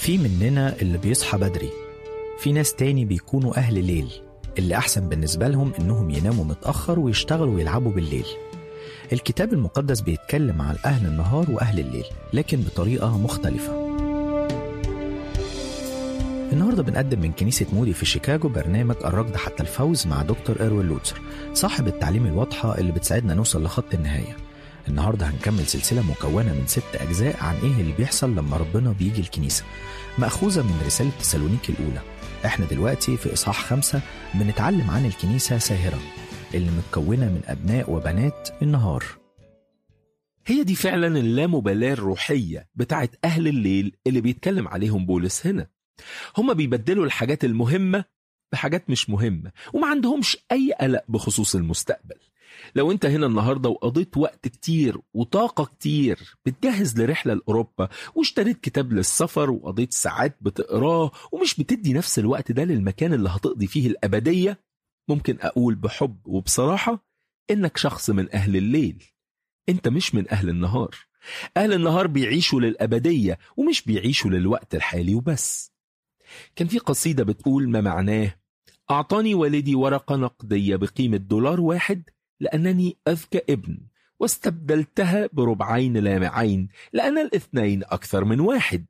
في مننا اللي بيصحى بدري في ناس تاني بيكونوا أهل ليل اللي أحسن بالنسبة لهم إنهم يناموا متأخر ويشتغلوا ويلعبوا بالليل الكتاب المقدس بيتكلم عن أهل النهار وأهل الليل لكن بطريقة مختلفة النهارده بنقدم من كنيسة مودي في شيكاغو برنامج الركض حتى الفوز مع دكتور إروين لوتسر صاحب التعليم الواضحة اللي بتساعدنا نوصل لخط النهاية النهارده هنكمل سلسلة مكونة من ست أجزاء عن إيه اللي بيحصل لما ربنا بيجي الكنيسة مأخوذة من رسالة تسالونيك الأولى إحنا دلوقتي في إصحاح خمسة بنتعلم عن الكنيسة ساهرة اللي متكونة من أبناء وبنات النهار هي دي فعلا اللامبالاة الروحية بتاعت أهل الليل اللي بيتكلم عليهم بولس هنا هما بيبدلوا الحاجات المهمة بحاجات مش مهمة وما عندهمش أي قلق بخصوص المستقبل لو انت هنا النهاردة وقضيت وقت كتير وطاقة كتير بتجهز لرحلة لأوروبا واشتريت كتاب للسفر وقضيت ساعات بتقراه ومش بتدي نفس الوقت ده للمكان اللي هتقضي فيه الأبدية ممكن أقول بحب وبصراحة إنك شخص من أهل الليل انت مش من أهل النهار أهل النهار بيعيشوا للأبدية ومش بيعيشوا للوقت الحالي وبس كان في قصيدة بتقول ما معناه أعطاني والدي ورقة نقدية بقيمة دولار واحد لأنني أذكى ابن واستبدلتها بربعين لامعين لأن الاثنين أكثر من واحد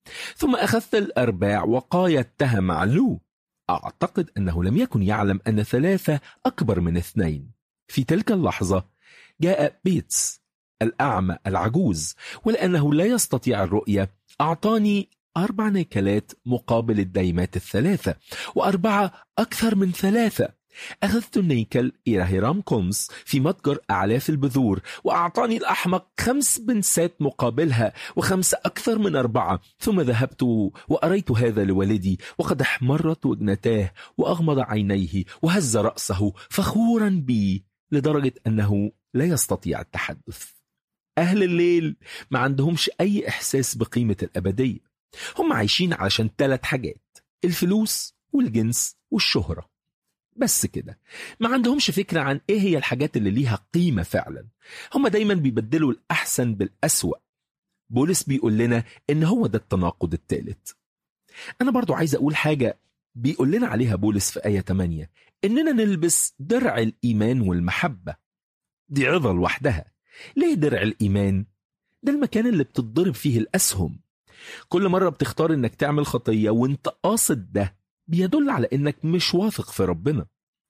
ثم أخذت الأرباع وقايدتها مع لو أعتقد أنه لم يكن يعلم أن ثلاثة أكبر من اثنين في تلك اللحظة جاء بيتس الأعمى العجوز ولأنه لا يستطيع الرؤية أعطاني أربع نيكلات مقابل الدايمات الثلاثة وأربعة أكثر من ثلاثة أخذت النيكل إلى هيرام كومس في متجر أعلاف البذور وأعطاني الأحمق خمس بنسات مقابلها وخمسة أكثر من أربعة ثم ذهبت وأريت هذا لوالدي وقد احمرت وجنتاه وأغمض عينيه وهز رأسه فخورا بي لدرجة أنه لا يستطيع التحدث أهل الليل ما عندهمش أي إحساس بقيمة الأبدية هم عايشين علشان ثلاث حاجات الفلوس والجنس والشهرة بس كده ما عندهمش فكرة عن ايه هي الحاجات اللي ليها قيمة فعلا هم دايما بيبدلوا الأحسن بالأسوأ بولس بيقول لنا ان هو ده التناقض الثالث أنا برضو عايز أقول حاجة بيقول لنا عليها بولس في آية 8 إننا نلبس درع الإيمان والمحبة دي عظة لوحدها ليه درع الإيمان؟ ده المكان اللي بتتضرب فيه الأسهم كل مرة بتختار إنك تعمل خطية وإنت قاصد ده بيدل على إنك مش واثق في ربنا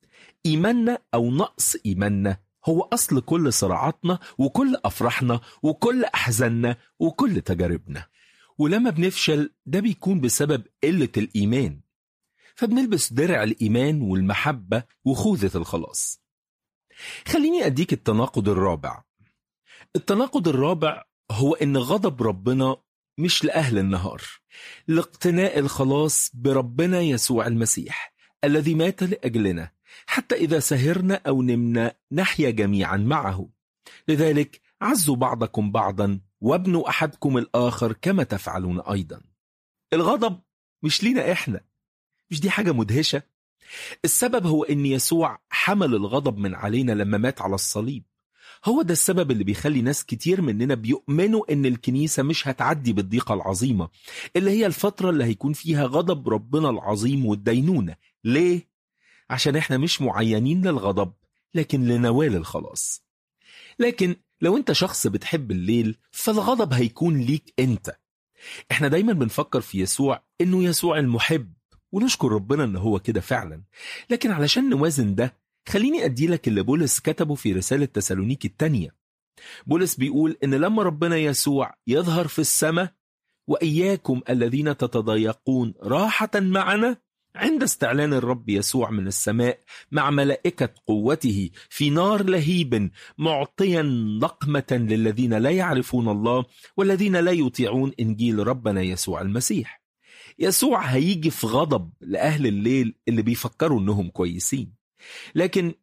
إيماننا أو نقص إيماننا هو أصل كل صراعاتنا وكل أفراحنا وكل أحزاننا وكل تجاربنا ولما بنفشل ده بيكون بسبب قلة الإيمان فبنلبس درع الإيمان والمحبة وخوذة الخلاص خليني أديك التناقض الرابع التناقض الرابع هو إن غضب ربنا مش لأهل النهار لاقتناء الخلاص بربنا يسوع المسيح الذي مات لأجلنا حتى إذا سهرنا أو نمنا نحيا جميعا معه لذلك عزوا بعضكم بعضا وابنوا أحدكم الآخر كما تفعلون أيضا الغضب مش لينا إحنا مش دي حاجة مدهشة السبب هو إن يسوع حمل الغضب من علينا لما مات على الصليب هو ده السبب اللي بيخلي ناس كتير مننا بيؤمنوا ان الكنيسة مش هتعدي بالضيقة العظيمة اللي هي الفترة اللي هيكون فيها غضب ربنا العظيم والدينونة ليه؟ عشان احنا مش معينين للغضب لكن لنوال الخلاص لكن لو انت شخص بتحب الليل فالغضب هيكون ليك انت احنا دايما بنفكر في يسوع انه يسوع المحب ونشكر ربنا ان هو كده فعلا لكن علشان نوازن ده خليني أدي لك اللي بولس كتبه في رسالة تسالونيك التانية بولس بيقول إن لما ربنا يسوع يظهر في السماء وإياكم الذين تتضايقون راحة معنا عند استعلان الرب يسوع من السماء مع ملائكة قوته في نار لهيب معطيا لقمة للذين لا يعرفون الله والذين لا يطيعون إنجيل ربنا يسوع المسيح يسوع هيجي في غضب لأهل الليل اللي بيفكروا إنهم كويسين لكن